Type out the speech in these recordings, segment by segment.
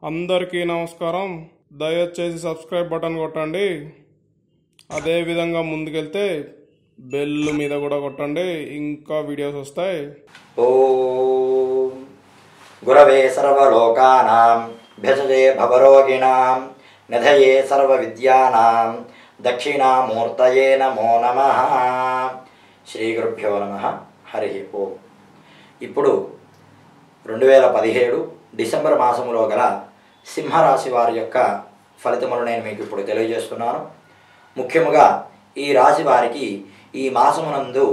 అందరికీ నమస్కారం దయచేసి సబ్స్క్రైబ్ బటన్ కొట్టండి అదే విధంగా ముందుకెళ్తే బెల్ మీద కూడా కొట్టండి ఇంకా వీడియోస్ వస్తాయి ఓం గురవే సర్వలోకానాం భజజే భవరోగిణాం నిధయే సర్వవిద్యానాం దక్షిణామూర్తయే నమో నమ శ్రీ గురుభ్యో నమ హరి ఓం ఇప్పుడు రెండు వేల పదిహేడు డిసెంబర్ మాసములో గల సింహరాశి వారి యొక్క ఫలితములు నేను మీకు ఇప్పుడు తెలియజేస్తున్నాను ముఖ్యముగా ఈ రాశి వారికి ఈ మాసమునందు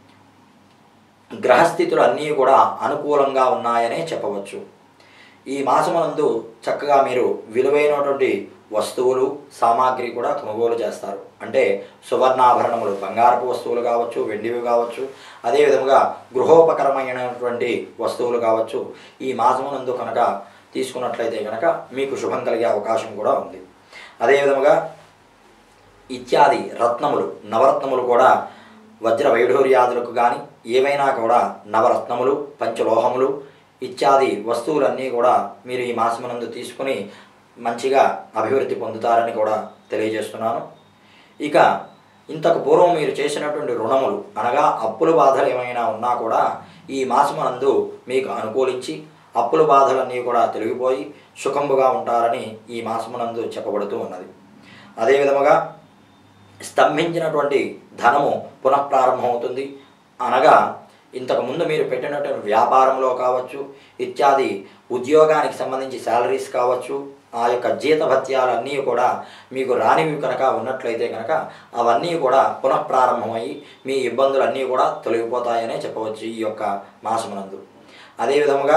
గ్రహస్థితులు అన్నీ కూడా అనుకూలంగా ఉన్నాయనే చెప్పవచ్చు ఈ మాసమునందు చక్కగా మీరు విలువైనటువంటి వస్తువులు సామాగ్రి కూడా కొనుగోలు చేస్తారు అంటే సువర్ణాభరణములు బంగారపు వస్తువులు కావచ్చు వెండివి కావచ్చు అదేవిధముగా గృహోపకరమైనటువంటి వస్తువులు కావచ్చు ఈ మాసమునందు కనుక తీసుకున్నట్లయితే కనుక మీకు శుభం కలిగే అవకాశం కూడా ఉంది అదేవిధముగా ఇత్యాది రత్నములు నవరత్నములు కూడా వజ్ర వైఢూర్యాదులకు కానీ ఏవైనా కూడా నవరత్నములు పంచలోహములు ఇత్యాది వస్తువులన్నీ కూడా మీరు ఈ మాసమునందు తీసుకుని మంచిగా అభివృద్ధి పొందుతారని కూడా తెలియజేస్తున్నాను ఇక ఇంతకు పూర్వం మీరు చేసినటువంటి రుణములు అనగా అప్పుల బాధలు ఏమైనా ఉన్నా కూడా ఈ మాసమునందు మీకు అనుకూలించి అప్పుల బాధలన్నీ కూడా తొలగిపోయి సుఖంబుగా ఉంటారని ఈ మాసమునందు చెప్పబడుతూ ఉన్నది అదే విధముగా స్తంభించినటువంటి ధనము పునఃప్రారంభమవుతుంది అనగా ఇంతకుముందు మీరు పెట్టినటువంటి వ్యాపారంలో కావచ్చు ఇత్యాది ఉద్యోగానికి సంబంధించి శాలరీస్ కావచ్చు ఆ యొక్క జీతభత్యాలన్నీ కూడా మీకు రానివి కనుక ఉన్నట్లయితే కనుక అవన్నీ కూడా పునఃప్రారంభమయ్యి మీ ఇబ్బందులన్నీ కూడా తొలగిపోతాయనే చెప్పవచ్చు ఈ యొక్క మాసమునందు అదేవిధముగా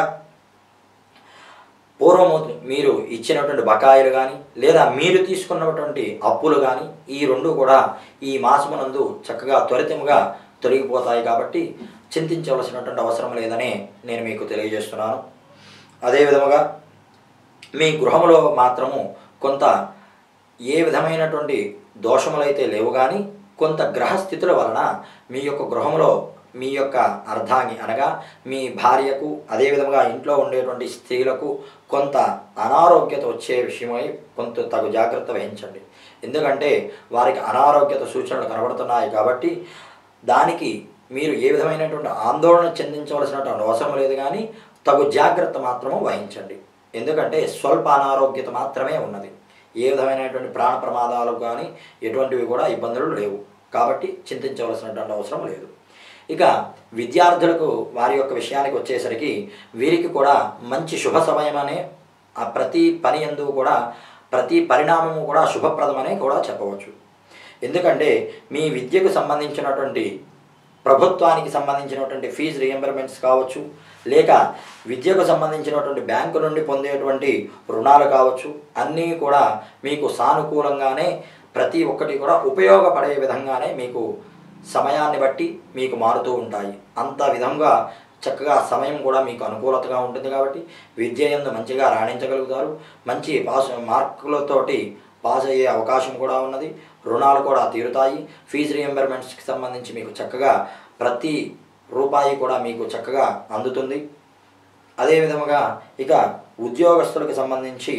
పూర్వము మీరు ఇచ్చినటువంటి బకాయిలు కానీ లేదా మీరు తీసుకున్నటువంటి అప్పులు కానీ ఈ రెండు కూడా ఈ మాసమునందు చక్కగా త్వరితముగా తొలగిపోతాయి కాబట్టి చింతించవలసినటువంటి అవసరం లేదని నేను మీకు తెలియజేస్తున్నాను అదేవిధముగా మీ గృహంలో మాత్రము కొంత ఏ విధమైనటువంటి దోషములైతే లేవు కానీ కొంత గ్రహస్థితుల వలన మీ యొక్క గృహంలో మీ యొక్క అర్ధాంగి అనగా మీ భార్యకు అదేవిధంగా ఇంట్లో ఉండేటువంటి స్త్రీలకు కొంత అనారోగ్యత వచ్చే విషయమై కొంత తగు జాగ్రత్త వహించండి ఎందుకంటే వారికి అనారోగ్యత సూచనలు కనబడుతున్నాయి కాబట్టి దానికి మీరు ఏ విధమైనటువంటి ఆందోళన చెందించవలసినటువంటి అవసరం లేదు కానీ తగు జాగ్రత్త మాత్రము వహించండి ఎందుకంటే స్వల్ప అనారోగ్యత మాత్రమే ఉన్నది ఏ విధమైనటువంటి ప్రాణ ప్రమాదాలు కానీ ఎటువంటివి కూడా ఇబ్బందులు లేవు కాబట్టి చింతించవలసినటువంటి అవసరం లేదు ఇక విద్యార్థులకు వారి యొక్క విషయానికి వచ్చేసరికి వీరికి కూడా మంచి శుభ సమయమనే ఆ ప్రతి పని ఎందు కూడా ప్రతి పరిణామము కూడా శుభప్రదమనే కూడా చెప్పవచ్చు ఎందుకంటే మీ విద్యకు సంబంధించినటువంటి ప్రభుత్వానికి సంబంధించినటువంటి ఫీజు రియంబర్మెంట్స్ కావచ్చు లేక విద్యకు సంబంధించినటువంటి బ్యాంకు నుండి పొందేటువంటి రుణాలు కావచ్చు అన్నీ కూడా మీకు సానుకూలంగానే ప్రతి ఒక్కటి కూడా ఉపయోగపడే విధంగానే మీకు సమయాన్ని బట్టి మీకు మారుతూ ఉంటాయి అంత విధంగా చక్కగా సమయం కూడా మీకు అనుకూలతగా ఉంటుంది కాబట్టి విద్య ఎందు మంచిగా రాణించగలుగుతారు మంచి పాస్ మార్కులతోటి పాస్ అయ్యే అవకాశం కూడా ఉన్నది రుణాలు కూడా తీరుతాయి ఫీజు రియంబర్మెంట్స్కి సంబంధించి మీకు చక్కగా ప్రతి రూపాయి కూడా మీకు చక్కగా అందుతుంది అదే విధముగా ఇక ఉద్యోగస్తులకు సంబంధించి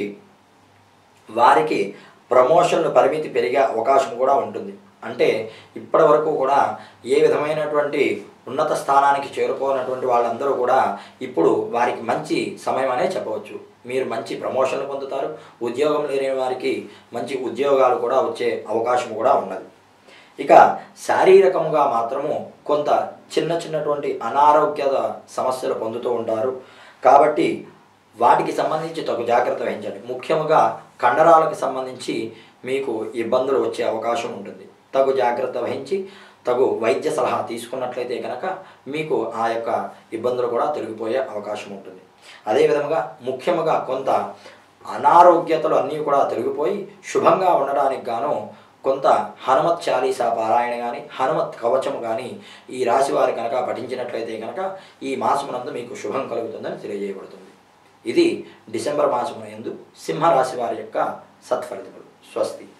వారికి ప్రమోషన్లు పరిమితి పెరిగే అవకాశం కూడా ఉంటుంది అంటే ఇప్పటి వరకు కూడా ఏ విధమైనటువంటి ఉన్నత స్థానానికి చేరుకోనటువంటి వాళ్ళందరూ కూడా ఇప్పుడు వారికి మంచి సమయం అనే చెప్పవచ్చు మీరు మంచి ప్రమోషన్లు పొందుతారు ఉద్యోగం లేని వారికి మంచి ఉద్యోగాలు కూడా వచ్చే అవకాశం కూడా ఉన్నది ఇక శారీరకముగా మాత్రము కొంత చిన్న చిన్నటువంటి అనారోగ్య సమస్యలు పొందుతూ ఉంటారు కాబట్టి వాటికి సంబంధించి తగు జాగ్రత్త వహించండి ముఖ్యంగా కండరాలకు సంబంధించి మీకు ఇబ్బందులు వచ్చే అవకాశం ఉంటుంది తగు జాగ్రత్త వహించి తగు వైద్య సలహా తీసుకున్నట్లయితే కనుక మీకు ఆ యొక్క ఇబ్బందులు కూడా తొలగిపోయే అవకాశం ఉంటుంది అదేవిధంగా ముఖ్యంగా కొంత అనారోగ్యతలు అన్నీ కూడా తొలగిపోయి శుభంగా ఉండడానికి గాను కొంత హనుమత్ చాలీసా పారాయణ కానీ హనుమత్ కవచము కానీ ఈ రాశి వారి కనుక పఠించినట్లయితే కనుక ఈ మాసమునందు మీకు శుభం కలుగుతుందని తెలియజేయబడుతుంది ఇది డిసెంబర్ మాసమున ఎందు సింహరాశి వారి యొక్క సత్ఫలితములు స్వస్తి